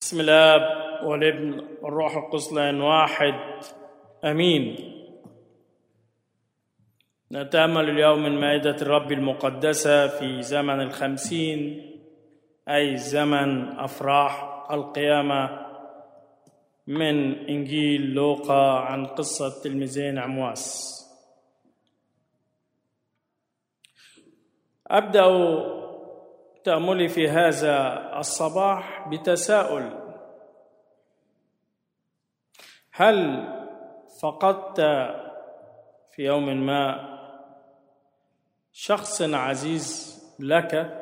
بسم الاب والابن والروح القدس لان واحد امين نتامل اليوم من مائده الرب المقدسه في زمن الخمسين اي زمن افراح القيامه من انجيل لوقا عن قصه تلميذين عمواس ابدا تاملي في هذا الصباح بتساؤل هل فقدت في يوم ما شخص عزيز لك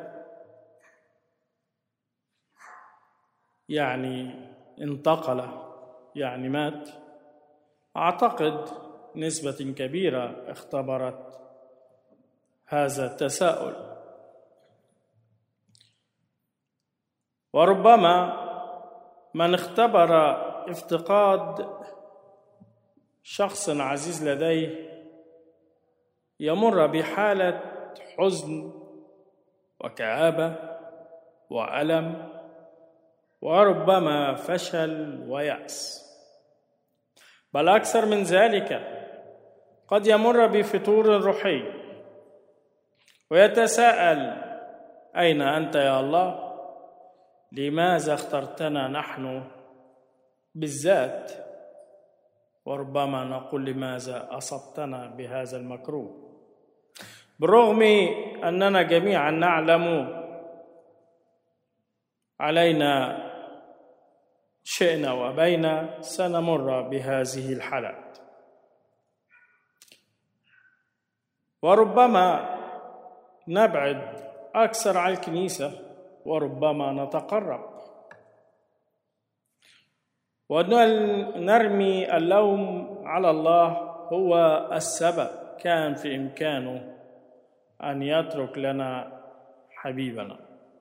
يعني انتقل يعني مات اعتقد نسبه كبيره اختبرت هذا التساؤل وربما من اختبر افتقاد شخص عزيز لديه يمر بحاله حزن وكابه والم وربما فشل وياس بل اكثر من ذلك قد يمر بفتور روحي ويتساءل اين انت يا الله لماذا اخترتنا نحن بالذات وربما نقول لماذا اصبتنا بهذا المكروه بالرغم اننا جميعا نعلم علينا شئنا وابينا سنمر بهذه الحالات وربما نبعد اكثر عن الكنيسه وربما نتقرب ونرمي اللوم على الله هو السبب كان في امكانه ان يترك لنا حبيبنا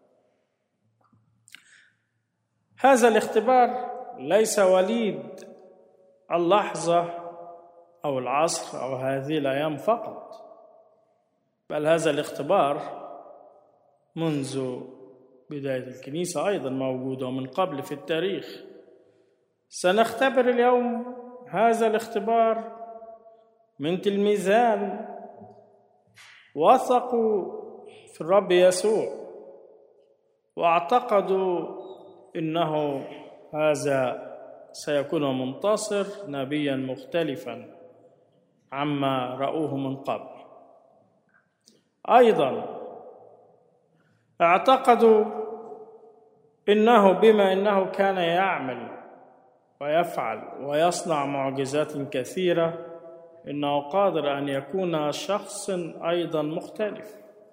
هذا الاختبار ليس وليد اللحظه او العصر او هذه الايام فقط بل هذا الاختبار منذ بدايه الكنيسه ايضا موجود ومن قبل في التاريخ سنختبر اليوم هذا الاختبار من تلميذان وثقوا في الرب يسوع واعتقدوا انه هذا سيكون منتصر نبيا مختلفا عما راوه من قبل ايضا اعتقدوا انه بما انه كان يعمل ويفعل ويصنع معجزات كثيره انه قادر ان يكون شخص ايضا مختلف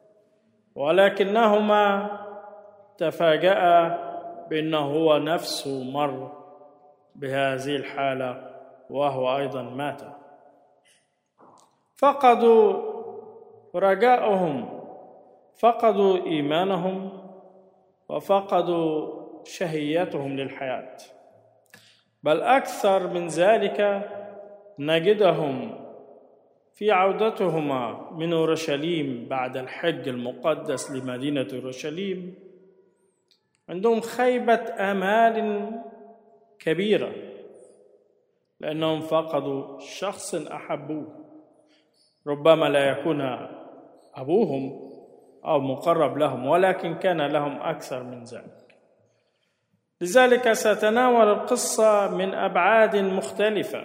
ولكنهما تفاجأ بانه هو نفسه مر بهذه الحاله وهو ايضا مات فقدوا رجاءهم فقدوا ايمانهم وفقدوا شهيتهم للحياه بل اكثر من ذلك نجدهم في عودتهما من اورشليم بعد الحج المقدس لمدينه اورشليم عندهم خيبه امال كبيره لانهم فقدوا شخص احبوه ربما لا يكون ابوهم او مقرب لهم ولكن كان لهم اكثر من ذلك لذلك ساتناول القصه من ابعاد مختلفه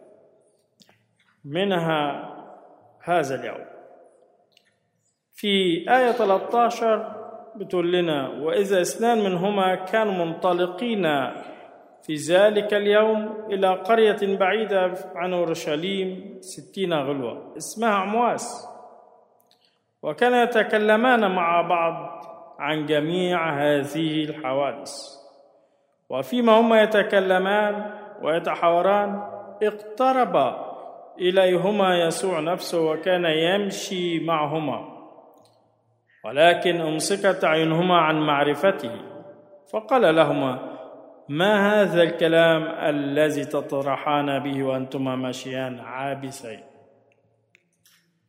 منها هذا اليوم في ايه 13 بتقول لنا واذا اثنان منهما كانوا منطلقين في ذلك اليوم الى قريه بعيده عن اورشليم ستين غلوه اسمها عمواس وكان يتكلمان مع بعض عن جميع هذه الحوادث وفيما هما يتكلمان ويتحاوران اقترب اليهما يسوع نفسه وكان يمشي معهما ولكن امسكت عينهما عن معرفته فقال لهما ما هذا الكلام الذي تطرحان به وانتما ماشيان عابسين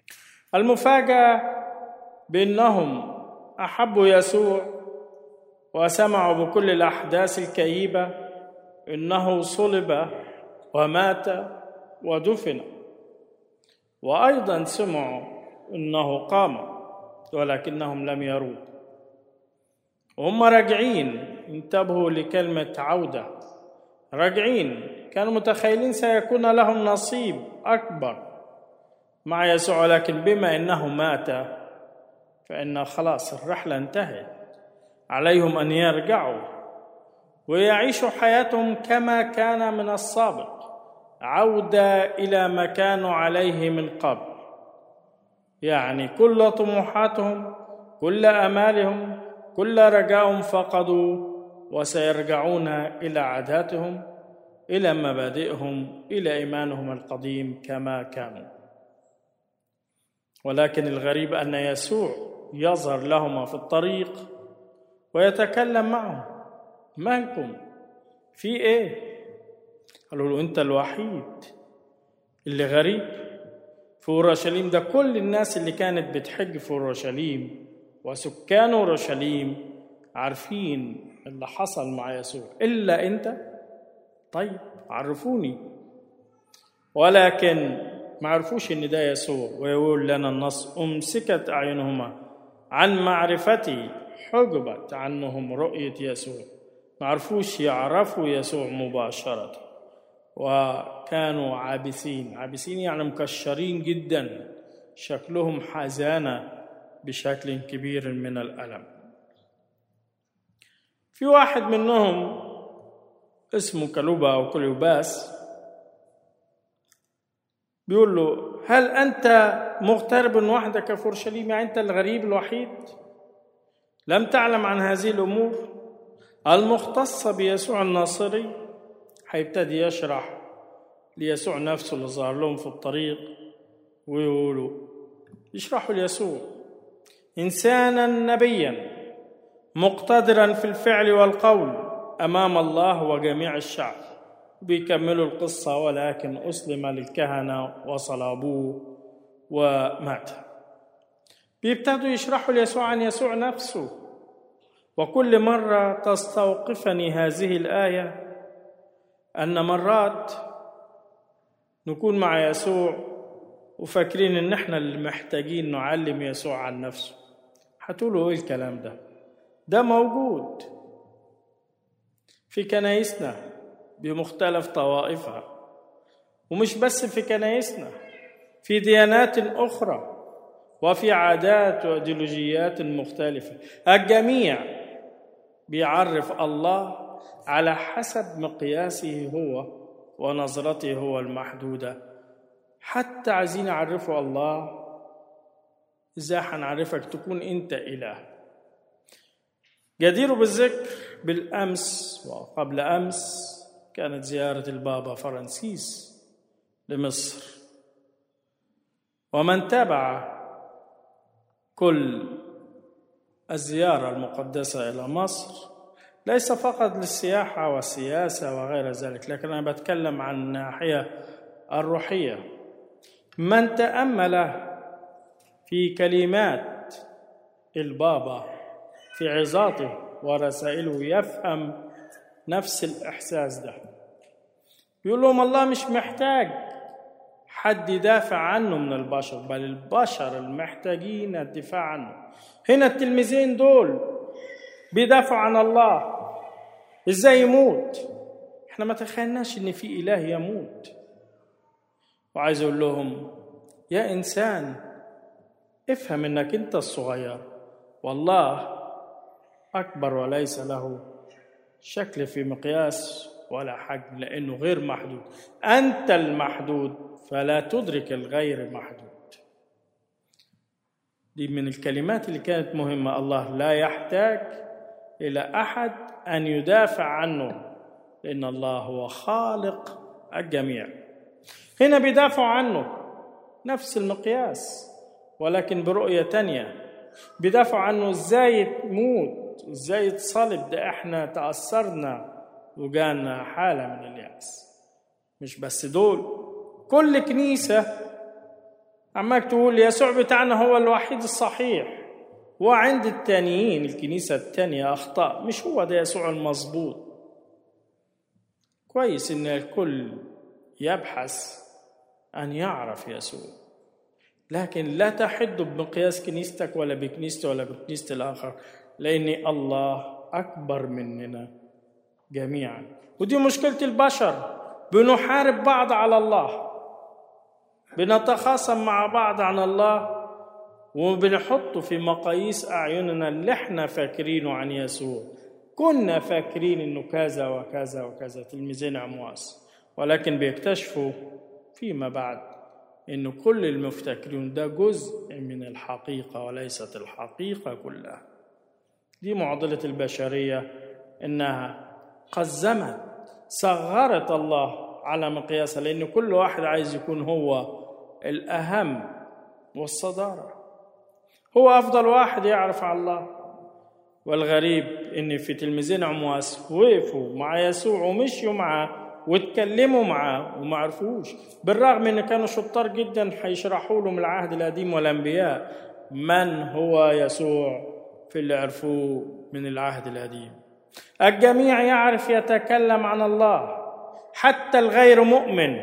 المفاجاه بانهم احبوا يسوع وسمعوا بكل الأحداث الكئيبة إنه صلب ومات ودفن وأيضا سمعوا إنه قام ولكنهم لم يروه هم راجعين انتبهوا لكلمة عودة راجعين كانوا متخيلين سيكون لهم نصيب أكبر مع يسوع لكن بما إنه مات فإن خلاص الرحلة انتهت عليهم أن يرجعوا ويعيشوا حياتهم كما كان من السابق عودة إلى ما كانوا عليه من قبل يعني كل طموحاتهم كل امالهم كل رجاهم فقدوا وسيرجعون الى عاداتهم الى مبادئهم الى ايمانهم القديم كما كانوا ولكن الغريب ان يسوع يظهر لهما في الطريق ويتكلم معهم مالكم في ايه قالوا له انت الوحيد اللي غريب في اورشليم ده كل الناس اللي كانت بتحج في اورشليم وسكان اورشليم عارفين اللي حصل مع يسوع الا انت طيب عرفوني ولكن ما عرفوش ان ده يسوع ويقول لنا النص امسكت اعينهما عن معرفتي حجبت عنهم رؤيه يسوع ما عرفوش يعرفوا يسوع مباشره وكانوا عابثين عابثين يعني مكشرين جدا شكلهم حزانة بشكل كبير من الألم في واحد منهم اسمه كلوبا أو كليوباس بيقول له هل أنت مغترب وحدك في أورشليم يعني أنت الغريب الوحيد لم تعلم عن هذه الأمور المختصة بيسوع الناصري هيبتدي يشرح ليسوع نفسه اللي ظهر لهم في الطريق ويقولوا يشرحوا ليسوع انسانا نبيا مقتدرا في الفعل والقول امام الله وجميع الشعب بيكملوا القصه ولكن اسلم للكهنه وصلابوه ومات بيبتدوا يشرحوا ليسوع عن يسوع نفسه وكل مره تستوقفني هذه الايه أن مرات نكون مع يسوع وفاكرين إن إحنا اللي محتاجين نعلم يسوع عن نفسه هتقولوا إيه الكلام ده؟ ده موجود في كنايسنا بمختلف طوائفها ومش بس في كنايسنا في ديانات أخرى وفي عادات وأيديولوجيات مختلفة الجميع بيعرف الله على حسب مقياسه هو ونظرته هو المحدودة حتى عايزين نعرفه الله ازاي هنعرفك تكون انت اله جدير بالذكر بالامس وقبل امس كانت زياره البابا فرانسيس لمصر ومن تابع كل الزياره المقدسه الى مصر ليس فقط للسياحة والسياسة وغير ذلك لكن أنا بتكلم عن الناحية الروحية من تأمل في كلمات البابا في عظاته ورسائله يفهم نفس الإحساس ده يقول لهم الله مش محتاج حد يدافع عنه من البشر بل البشر المحتاجين الدفاع عنه هنا التلميذين دول بيدافعوا عن الله ازاي يموت احنا ما تخيلناش ان في اله يموت وعايز اقول لهم يا انسان افهم انك انت الصغير والله اكبر وليس له شكل في مقياس ولا حجم لانه غير محدود انت المحدود فلا تدرك الغير محدود دي من الكلمات اللي كانت مهمه الله لا يحتاج الى احد ان يدافع عنه لان الله هو خالق الجميع هنا بيدافعوا عنه نفس المقياس ولكن برؤيه تانيه بيدافعوا عنه ازاي تموت ازاي تصلب ده احنا تاثرنا وجانا حاله من الياس مش بس دول كل كنيسه عماك تقول يسوع بتاعنا هو الوحيد الصحيح وعند التانيين الكنيسة التانية أخطاء مش هو ده يسوع المظبوط كويس إن الكل يبحث أن يعرف يسوع لكن لا تحد بمقياس كنيستك ولا بكنيستي ولا بكنيسة الآخر لأن الله أكبر مننا جميعا ودي مشكلة البشر بنحارب بعض على الله بنتخاصم مع بعض عن الله وبنحطه في مقاييس أعيننا اللي احنا فاكرينه عن يسوع كنا فاكرين انه كذا وكذا وكذا تلميذين عمواس ولكن بيكتشفوا فيما بعد انه كل المفتكرين ده جزء من الحقيقة وليست الحقيقة كلها دي معضلة البشرية انها قزمت صغرت الله على مقياسها لان كل واحد عايز يكون هو الاهم والصداره هو افضل واحد يعرف على الله والغريب ان في تلميذين عمواس وقفوا مع يسوع ومشيوا معاه واتكلموا معاه وما عرفوش بالرغم ان كانوا شطار جدا هيشرحوا لهم العهد القديم والانبياء من هو يسوع في اللي عرفوه من العهد القديم الجميع يعرف يتكلم عن الله حتى الغير مؤمن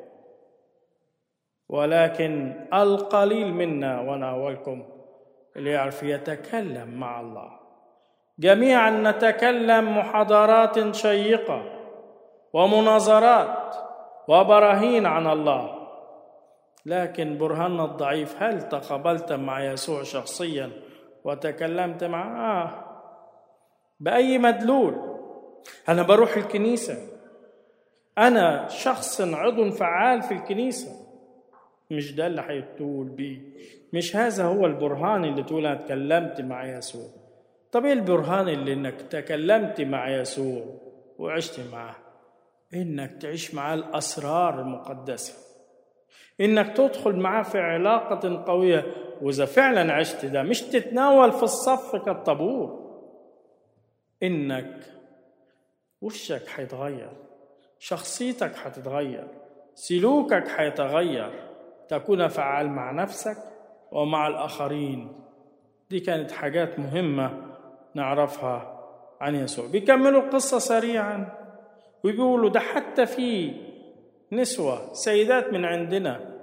ولكن القليل منا وانا اولكم اللي يعرف يتكلم مع الله جميعا نتكلم محاضرات شيقه ومناظرات وبراهين عن الله لكن برهاننا الضعيف هل تقابلت مع يسوع شخصيا وتكلمت معه آه بأي مدلول أنا بروح الكنيسة أنا شخص عضو فعال في الكنيسة مش ده اللي هيتقول بيه مش هذا هو البرهان اللي تقول أنا اتكلمت مع يسوع طب ايه البرهان اللي انك تكلمت مع يسوع وعشت معاه انك تعيش معاه الاسرار المقدسه انك تدخل معاه في علاقه قويه واذا فعلا عشت ده مش تتناول في الصف كالطابور انك وشك هيتغير شخصيتك هتتغير سلوكك هيتغير تكون فعال مع نفسك ومع الاخرين دي كانت حاجات مهمه نعرفها عن يسوع بيكملوا القصه سريعا وبيقولوا ده حتى في نسوه سيدات من عندنا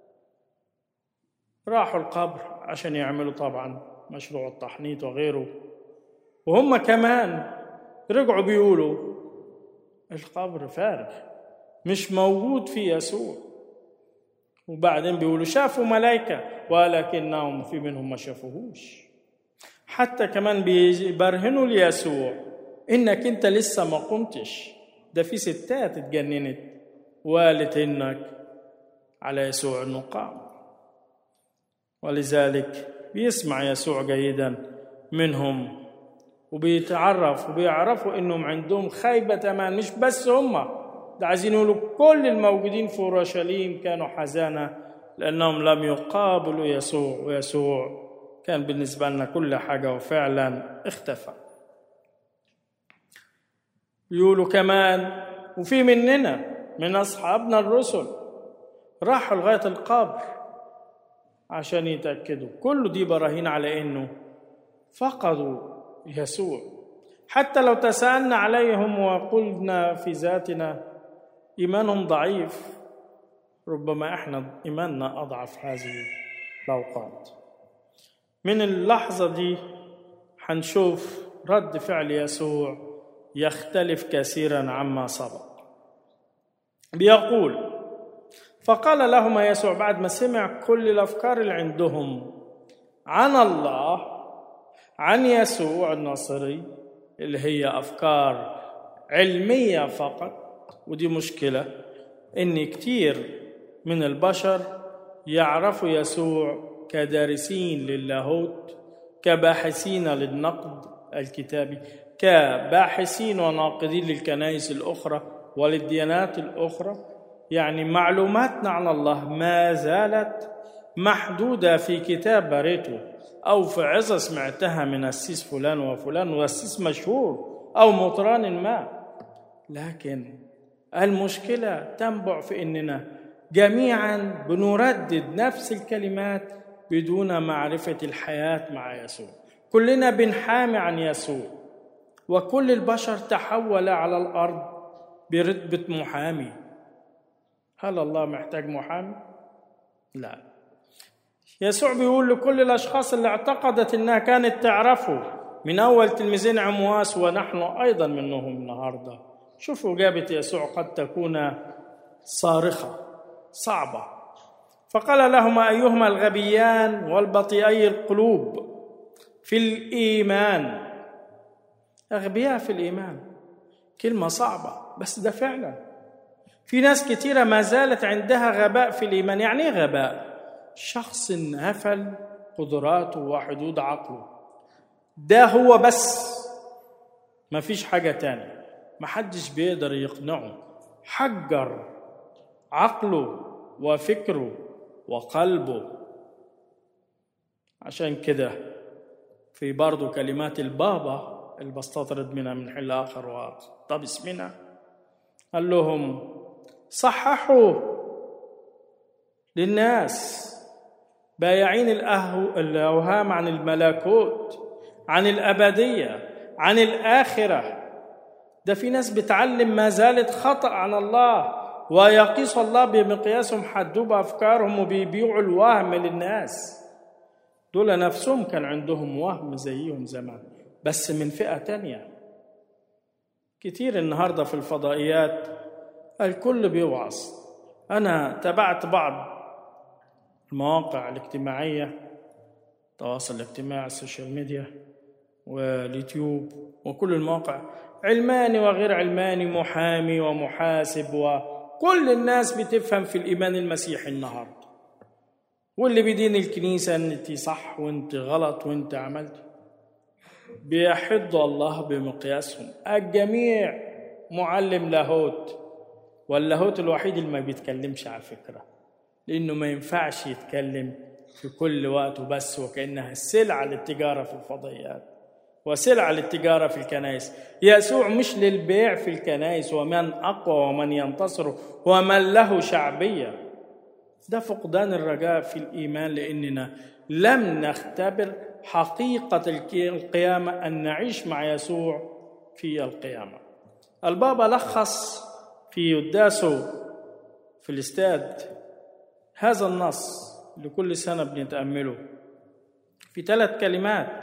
راحوا القبر عشان يعملوا طبعا مشروع التحنيط وغيره وهم كمان رجعوا بيقولوا القبر فارغ مش موجود في يسوع وبعدين بيقولوا شافوا ملائكة ولكنهم في منهم ما شافوهوش حتى كمان بيبرهنوا ليسوع انك انت لسه ما قمتش ده في ستات اتجننت وقالت انك على يسوع انه قام ولذلك بيسمع يسوع جيدا منهم وبيتعرف وبيعرفوا انهم عندهم خيبة امان مش بس هم ده عايزين يقولوا كل الموجودين في اورشليم كانوا حزانة لانهم لم يقابلوا يسوع ويسوع كان بالنسبة لنا كل حاجة وفعلا اختفى يقولوا كمان وفي مننا من أصحابنا الرسل راحوا لغاية القبر عشان يتأكدوا كل دي براهين على إنه فقدوا يسوع حتى لو تساءلنا عليهم وقلنا في ذاتنا إيمانهم ضعيف ربما إحنا إيماننا أضعف هذه الأوقات من اللحظة دي حنشوف رد فعل يسوع يختلف كثيرا عما سبق بيقول فقال لهما يسوع بعد ما سمع كل الافكار اللي عندهم عن الله عن يسوع الناصري اللي هي افكار علميه فقط ودي مشكله ان كتير من البشر يعرفوا يسوع كدارسين للاهوت كباحثين للنقد الكتابي كباحثين وناقدين للكنائس الأخرى وللديانات الأخرى يعني معلوماتنا عن الله ما زالت محدودة في كتاب بريته أو في عظة سمعتها من السيس فلان وفلان والسيس مشهور أو مطران ما لكن المشكلة تنبع في أننا جميعا بنردد نفس الكلمات بدون معرفة الحياة مع يسوع كلنا بنحامي عن يسوع وكل البشر تحول على الأرض برتبة محامي هل الله محتاج محامي؟ لا يسوع بيقول لكل الأشخاص اللي اعتقدت إنها كانت تعرفه من أول تلميذين عمواس ونحن أيضا منهم النهاردة شوفوا إجابة يسوع قد تكون صارخة صعبة فقال لهما أيهما الغبيان والبطيئي القلوب في الإيمان أغبياء في الإيمان كلمة صعبة بس ده فعلا في ناس كتيرة ما زالت عندها غباء في الإيمان يعني إيه غباء شخص غفل قدراته وحدود عقله ده هو بس ما فيش حاجة تانية ما حدش بيقدر يقنعه حجر عقله وفكره وقلبه عشان كده في برضه كلمات البابا اللي بستطرد منها من حل آخر واقتبس منها قال لهم صححوا للناس بايعين الأوهام عن الملكوت عن الأبدية عن الآخرة ده في ناس بتعلم ما زالت خطأ عن الله ويقيس الله بمقياسهم حدوا بأفكارهم وبيبيعوا الوهم للناس دول نفسهم كان عندهم وهم زيهم زمان بس من فئة تانية كتير النهاردة في الفضائيات الكل بيوعظ أنا تابعت بعض المواقع الاجتماعية التواصل الاجتماعي السوشيال ميديا واليوتيوب وكل المواقع علماني وغير علماني محامي ومحاسب وكل الناس بتفهم في الإيمان المسيحي النهاردة واللي بدين الكنيسة انت صح وانت غلط وانت عملت بيحض الله بمقياسهم الجميع معلم لاهوت واللاهوت الوحيد اللي ما بيتكلمش على فكرة لأنه ما ينفعش يتكلم في كل وقت وبس وكأنها سلعة للتجارة في الفضائيات وسلعة للتجارة في الكنائس يسوع مش للبيع في الكنائس ومن أقوى ومن ينتصر ومن له شعبية ده فقدان الرجاء في الإيمان لأننا لم نختبر حقيقة القيامة أن نعيش مع يسوع في القيامة البابا لخص في قداسه في الاستاد هذا النص اللي كل سنة بنتأمله في ثلاث كلمات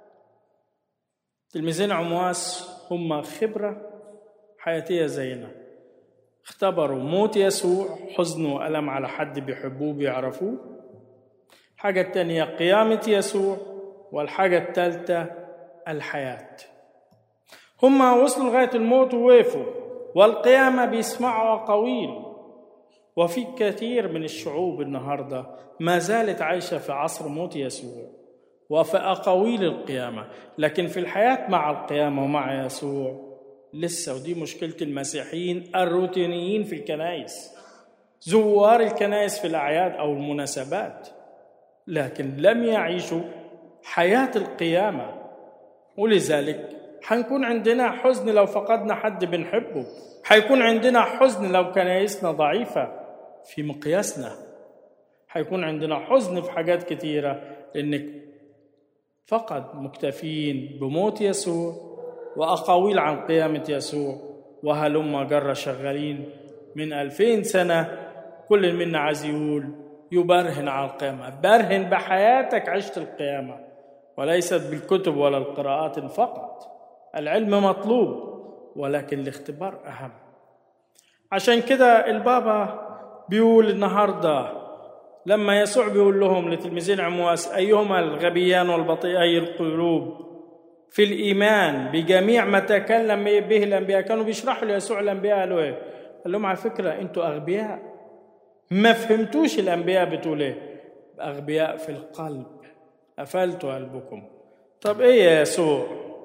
تلميذين عمواس هم خبرة حياتية زينا اختبروا موت يسوع حزن وألم على حد بيحبوه بيعرفوه الحاجة التانية قيامة يسوع والحاجة الثالثة الحياة هم وصلوا لغاية الموت ووقفوا والقيامة بيسمعوا أقاويل وفي كثير من الشعوب النهاردة ما زالت عايشة في عصر موت يسوع وفي أقاويل القيامة لكن في الحياة مع القيامة ومع يسوع لسه ودي مشكلة المسيحيين الروتينيين في الكنائس زوار الكنائس في الأعياد أو المناسبات لكن لم يعيشوا حياة القيامة ولذلك حنكون عندنا حزن لو فقدنا حد بنحبه حيكون عندنا حزن لو كنايسنا ضعيفة في مقياسنا حيكون عندنا حزن في حاجات كتيرة لأنك فقد مكتفين بموت يسوع وأقاويل عن قيامة يسوع وهلم جرى شغالين من ألفين سنة كل منا عايز يقول يبرهن على القيامة برهن بحياتك عشت القيامة وليست بالكتب ولا القراءات فقط العلم مطلوب ولكن الاختبار أهم عشان كده البابا بيقول النهارده لما يسوع بيقول لهم لتلميذين عمواس أيهما الغبيان والبطيئي القلوب في الإيمان بجميع ما تكلم به الأنبياء كانوا بيشرحوا ليسوع الأنبياء قالوا إيه؟ قال لهم على فكرة أنتوا أغبياء ما فهمتوش الأنبياء بتقول إيه؟ أغبياء في القلب قفلتوا قلبكم طب إيه يا يسوع؟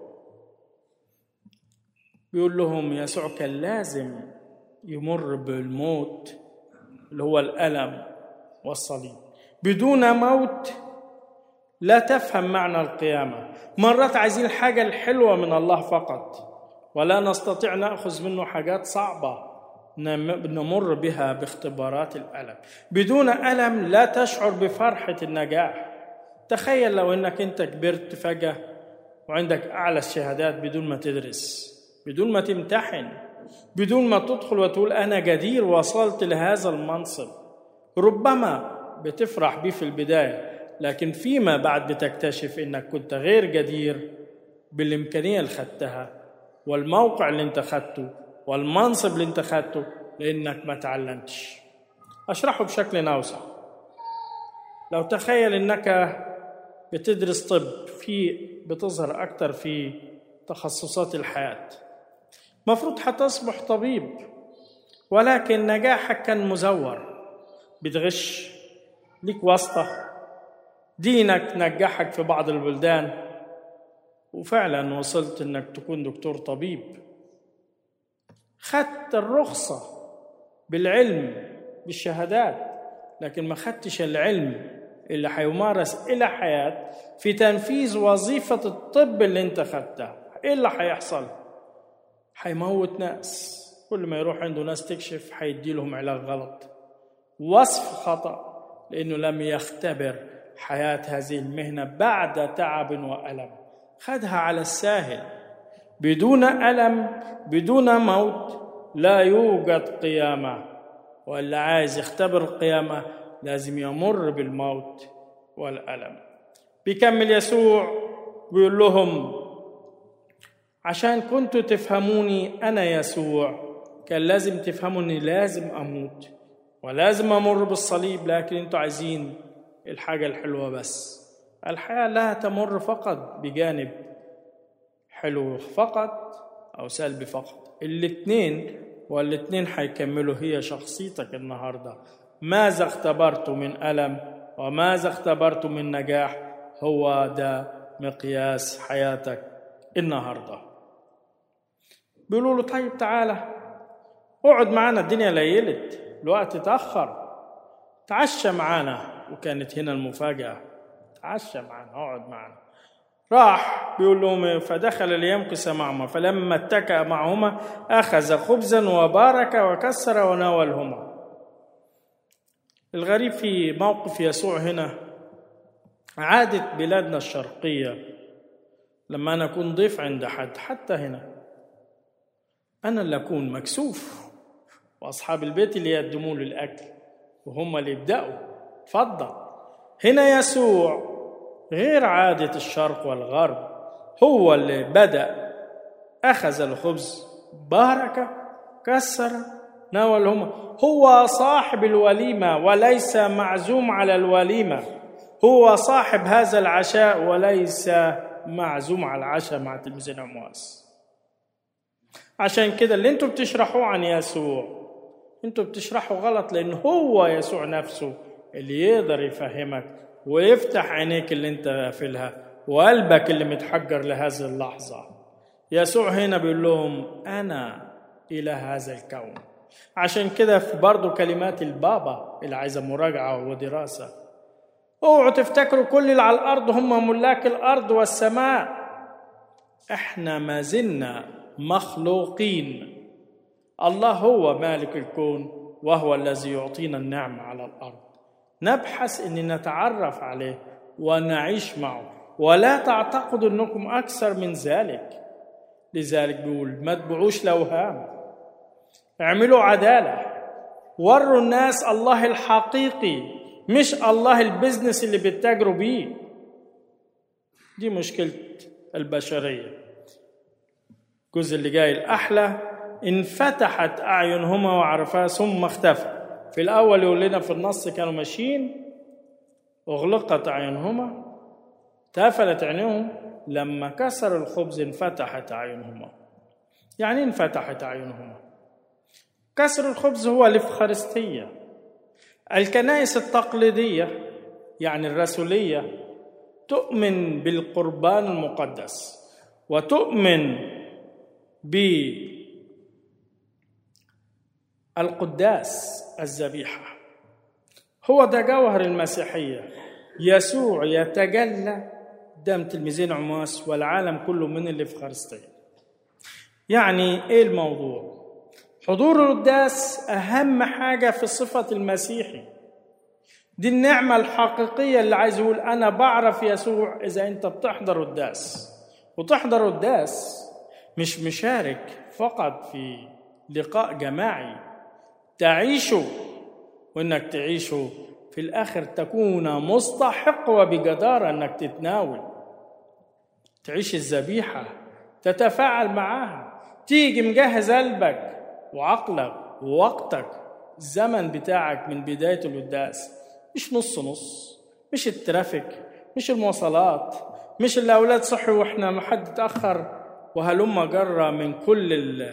بيقول لهم يسوع كان لازم يمر بالموت اللي هو الألم والصليب بدون موت لا تفهم معنى القيامة مرات عايزين الحاجة الحلوة من الله فقط ولا نستطيع نأخذ منه حاجات صعبة نمر بها باختبارات الألم بدون ألم لا تشعر بفرحة النجاح تخيل لو أنك أنت كبرت فجأة وعندك أعلى الشهادات بدون ما تدرس بدون ما تمتحن بدون ما تدخل وتقول أنا جدير وصلت لهذا المنصب ربما بتفرح بيه في البداية لكن فيما بعد بتكتشف أنك كنت غير جدير بالإمكانية اللي خدتها والموقع اللي انت خدته والمنصب اللي انت خدته لأنك ما تعلمتش أشرحه بشكل أوسع لو تخيل أنك بتدرس طب في بتظهر أكتر في تخصصات الحياة مفروض حتصبح طبيب ولكن نجاحك كان مزور بتغش ليك واسطة دينك نجحك في بعض البلدان وفعلا وصلت انك تكون دكتور طبيب خدت الرخصة بالعلم بالشهادات لكن ما خدتش العلم اللي هيمارس إلى حياة في تنفيذ وظيفة الطب اللي انت خدتها ايه اللي هيحصل هيموت ناس كل ما يروح عنده ناس تكشف هيدي لهم علاج غلط وصف خطأ لأنه لم يختبر حياة هذه المهنة بعد تعب وألم خدها على الساهل بدون ألم بدون موت لا يوجد قيامة واللي عايز يختبر القيامة لازم يمر بالموت والألم بيكمل يسوع بيقول لهم عشان كنتوا تفهموني أنا يسوع كان لازم تفهموا إني لازم أموت ولازم أمر بالصليب لكن أنتوا عايزين الحاجة الحلوة بس الحياة لا تمر فقط بجانب حلو فقط أو سلبي فقط الاتنين والاتنين هيكملوا هي شخصيتك النهاردة ماذا اختبرت من ألم وماذا اختبرت من نجاح هو ده مقياس حياتك النهاردة بيقولوا له طيب تعالى اقعد معانا الدنيا ليلت الوقت اتأخر تعشى معانا وكانت هنا المفاجأة تعشى معانا اقعد معانا راح بيقول لهم فدخل ليمكث معهما فلما اتكأ معهما أخذ خبزا وبارك وكسر وناولهما الغريب في موقف يسوع هنا عادة بلادنا الشرقية لما أنا أكون ضيف عند حد حتى هنا أنا اللي أكون مكسوف وأصحاب البيت اللي يقدموا لي الأكل وهم اللي يبدأوا اتفضل هنا يسوع غير عادة الشرق والغرب هو اللي بدأ أخذ الخبز بارك كسر ناولهما هو صاحب الوليمة وليس معزوم على الوليمة هو صاحب هذا العشاء وليس معزوم على العشاء مع تلميذ عمواس عشان كده اللي انتوا بتشرحوه عن يسوع انتوا بتشرحوا غلط لان هو يسوع نفسه اللي يقدر يفهمك ويفتح عينيك اللي انت قافلها وقلبك اللي متحجر لهذه اللحظة يسوع هنا بيقول لهم أنا إلى هذا الكون عشان كده في برضه كلمات البابا اللي عايزة مراجعة ودراسة اوعوا تفتكروا كل اللي على الأرض هم ملاك الأرض والسماء احنا ما زلنا مخلوقين الله هو مالك الكون وهو الذي يعطينا النعمة على الأرض نبحث ان نتعرف عليه ونعيش معه ولا تعتقدوا انكم اكثر من ذلك لذلك بيقول ما تبعوش الاوهام اعملوا عداله وروا الناس الله الحقيقي مش الله البزنس اللي بيتاجروا بيه دي مشكله البشريه الجزء اللي جاي الاحلى انفتحت اعينهما وعرفا ثم اختفى في الأول يقول لنا في النص كانوا ماشيين أغلقت عينهما تافلت عينهم لما كسر الخبز انفتحت أعينهما يعني انفتحت أعينهما كسر الخبز هو الإفخارستية الكنائس التقليدية يعني الرسولية تؤمن بالقربان المقدس وتؤمن بالقداس الذبيحة هو ده جوهر المسيحية يسوع يتجلى قدام تلميذين عماس والعالم كله من اللي في خرستين يعني ايه الموضوع حضور القداس أهم حاجة في صفة المسيحي دي النعمة الحقيقية اللي عايز يقول أنا بعرف يسوع إذا أنت بتحضر القداس وتحضر القداس مش مشارك فقط في لقاء جماعي تعيشه وإنك تعيشه في الآخر تكون مستحق وبجدارة إنك تتناول تعيش الذبيحة تتفاعل معاها تيجي مجهز قلبك وعقلك ووقتك الزمن بتاعك من بداية القداس مش نص نص مش الترافيك مش المواصلات مش الأولاد صحوا وإحنا ما حد اتأخر وهلم جرة من كل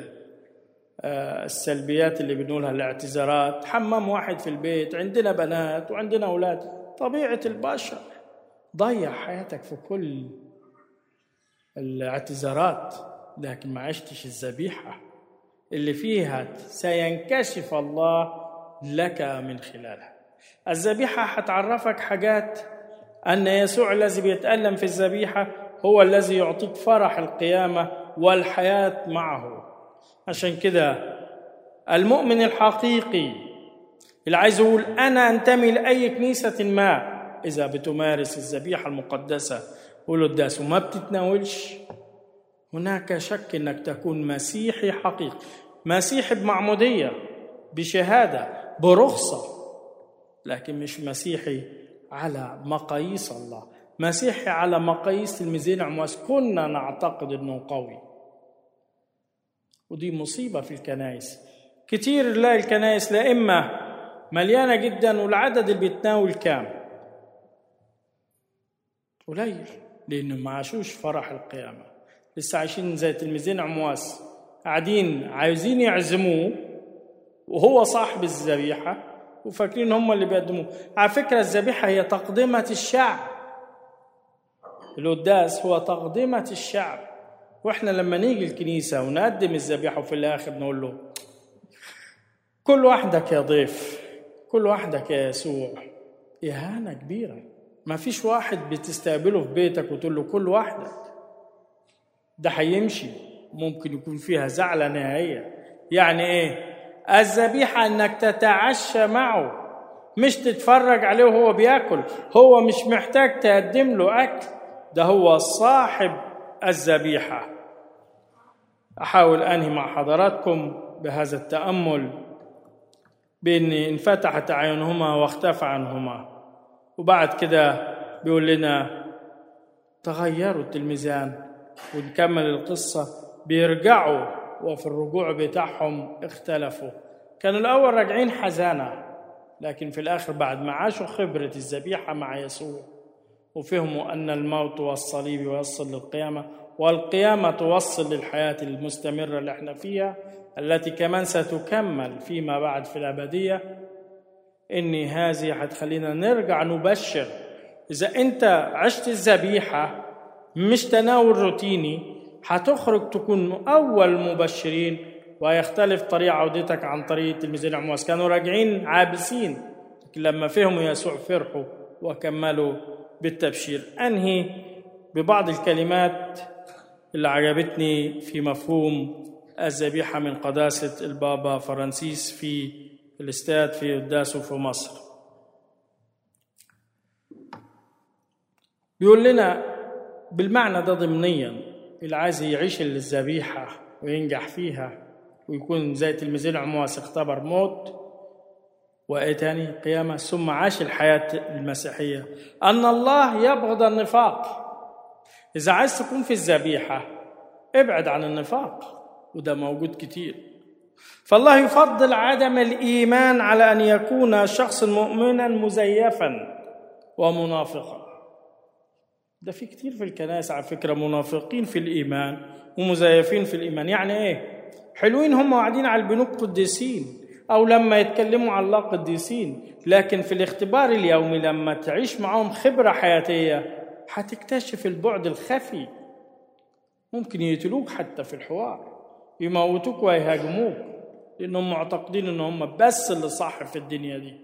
السلبيات اللي بنقولها الاعتذارات حمام واحد في البيت عندنا بنات وعندنا أولاد طبيعة البشر ضيع حياتك في كل الاعتذارات لكن ما عشتش الذبيحة اللي فيها سينكشف الله لك من خلالها الذبيحة هتعرفك حاجات أن يسوع الذي بيتألم في الذبيحة هو الذي يعطيك فرح القيامة والحياة معه عشان كده المؤمن الحقيقي اللي عايز يقول أنا أنتمي لأي كنيسة ما إذا بتمارس الذبيحة المقدسة والقداس وما بتتناولش هناك شك انك تكون مسيحي حقيقي مسيحي بمعموديه بشهاده برخصه لكن مش مسيحي على مقاييس الله مسيحي على مقاييس الميزان عمواس كنا نعتقد انه قوي ودي مصيبه في الكنائس كتير نلاقي الكنائس لا اما مليانه جدا والعدد اللي بيتناول كام قليل لانه ما عاشوش فرح القيامه لسه عايشين زي تلميذين عمواس قاعدين عايزين يعزموه وهو صاحب الذبيحه وفاكرين هم اللي بيقدموه على فكره الذبيحه هي تقدمه الشعب القداس هو تقدمه الشعب واحنا لما نيجي الكنيسه ونقدم الذبيحه وفي الاخر نقول له كل وحدك يا ضيف كل وحدك يا يسوع اهانه كبيره ما فيش واحد بتستقبله في بيتك وتقول له كل وحدك ده هيمشي ممكن يكون فيها زعلة نهائية يعني ايه الذبيحة انك تتعشى معه مش تتفرج عليه وهو بياكل هو مش محتاج تقدم له اكل ده هو صاحب الذبيحة احاول انهي مع حضراتكم بهذا التأمل بان انفتحت اعينهما واختفى عنهما وبعد كده بيقول لنا تغيروا التلميذان ونكمل القصة بيرجعوا وفي الرجوع بتاعهم اختلفوا كانوا الأول راجعين حزانة لكن في الآخر بعد ما عاشوا خبرة الذبيحة مع يسوع وفهموا أن الموت والصليب يوصل للقيامة والقيامة توصل للحياة المستمرة اللي احنا فيها التي كمان ستكمل فيما بعد في الأبدية إني هذه هتخلينا نرجع نبشر إذا أنت عشت الذبيحة مش تناول روتيني هتخرج تكون أول مبشرين ويختلف طريق عودتك عن طريق تلميذين عمواس كانوا راجعين عابسين لكن لما فهموا يسوع فرحوا وكملوا بالتبشير أنهي ببعض الكلمات اللي عجبتني في مفهوم الذبيحة من قداسة البابا فرانسيس في الاستاد في قداسه في مصر بيقول لنا بالمعنى ده ضمنيا اللي عايز يعيش الذبيحة وينجح فيها ويكون زي تلميذين عمواس اختبر موت وإيه تاني قيامة ثم عاش الحياة المسيحية أن الله يبغض النفاق إذا عايز تكون في الذبيحة ابعد عن النفاق وده موجود كتير فالله يفضل عدم الإيمان على أن يكون شخص مؤمنا مزيفا ومنافقا ده في كتير في الكنائس على فكرة منافقين في الإيمان ومزيفين في الإيمان يعني إيه حلوين هم قاعدين على البنوك قديسين أو لما يتكلموا على الله قديسين لكن في الاختبار اليومي لما تعيش معهم خبرة حياتية هتكتشف البعد الخفي ممكن يقتلوك حتى في الحوار يموتوك ويهاجموك لأنهم معتقدين إن هم بس اللي صح في الدنيا دي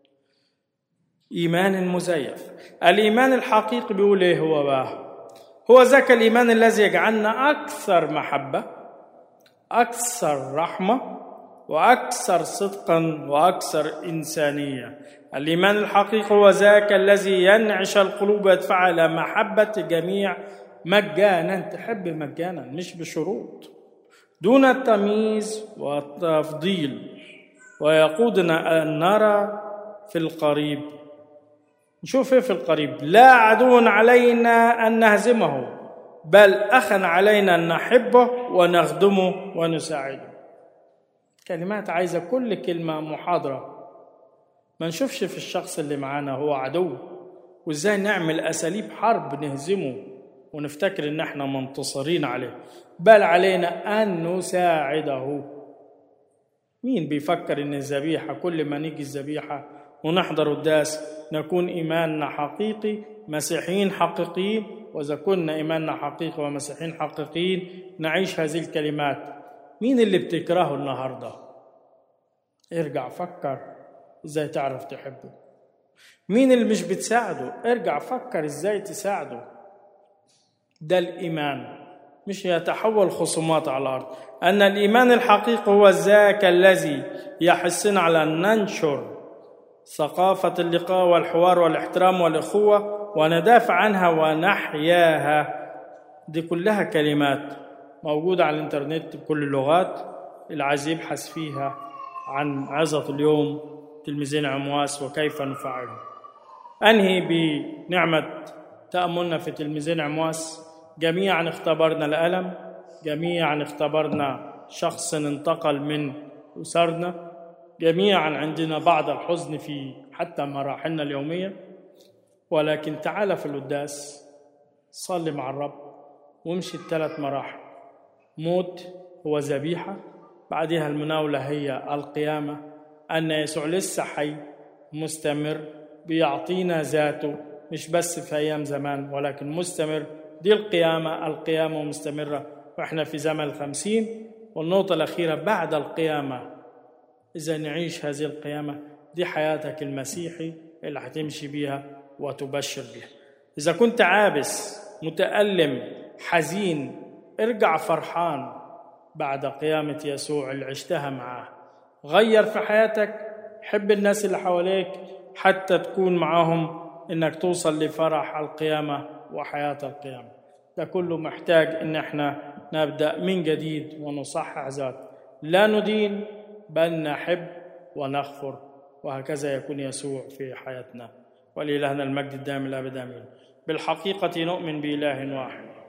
إيمان مزيف الإيمان الحقيقي بيقول إيه هو بقى هو ذاك الإيمان الذي يجعلنا أكثر محبة أكثر رحمة واكثر صدقا واكثر انسانيه الايمان الحقيقي هو ذاك الذي ينعش القلوب ويدفعها الى محبه الجميع مجانا تحب مجانا مش بشروط دون التمييز والتفضيل ويقودنا ان نرى في القريب نشوف ايه في القريب لا عدو علينا ان نهزمه بل اخا علينا ان نحبه ونخدمه ونساعده كلمات عايزه كل كلمه محاضره ما نشوفش في الشخص اللي معانا هو عدو وازاي نعمل اساليب حرب نهزمه ونفتكر ان احنا منتصرين عليه بل علينا ان نساعده مين بيفكر ان الذبيحه كل ما نيجي الذبيحه ونحضر الداس نكون ايماننا حقيقي مسيحيين حقيقيين واذا كنا ايماننا حقيقي ومسيحيين حقيقيين نعيش هذه الكلمات مين اللي بتكرهه النهارده ارجع فكر ازاي تعرف تحبه مين اللي مش بتساعده ارجع فكر ازاي تساعده ده الايمان مش يتحول خصومات على الارض ان الايمان الحقيقي هو ذاك الذي يحثنا على ان ننشر ثقافه اللقاء والحوار والاحترام والاخوه وندافع عنها ونحياها دي كلها كلمات موجوده على الانترنت بكل اللغات اللي عايز يبحث فيها عن عظه اليوم تلميذين عمواس وكيف نفعله انهي بنعمه تاملنا في تلميذين عمواس جميعا اختبرنا الألم جميعا اختبرنا شخص انتقل من أسرنا جميعا عندنا بعض الحزن في حتى مراحلنا اليومية ولكن تعال في القداس صلي مع الرب وامشي الثلاث مراحل موت هو ذبيحة بعدها المناولة هي القيامة أن يسوع لسه حي مستمر بيعطينا ذاته مش بس في أيام زمان ولكن مستمر دي القيامة القيامة مستمرة وإحنا في زمن الخمسين والنقطة الأخيرة بعد القيامة إذا نعيش هذه القيامة دي حياتك المسيحي اللي هتمشي بيها وتبشر بيها إذا كنت عابس متألم حزين ارجع فرحان بعد قيامة يسوع اللي عشتها معاه غير في حياتك حب الناس اللي حواليك حتى تكون معاهم انك توصل لفرح القيامه وحياة القيامة ده كله محتاج ان احنا نبدأ من جديد ونصحح ذات لا ندين بل نحب ونغفر وهكذا يكون يسوع في حياتنا ولإلهنا المجد الدائم الأبد آمين بالحقيقة نؤمن بإله واحد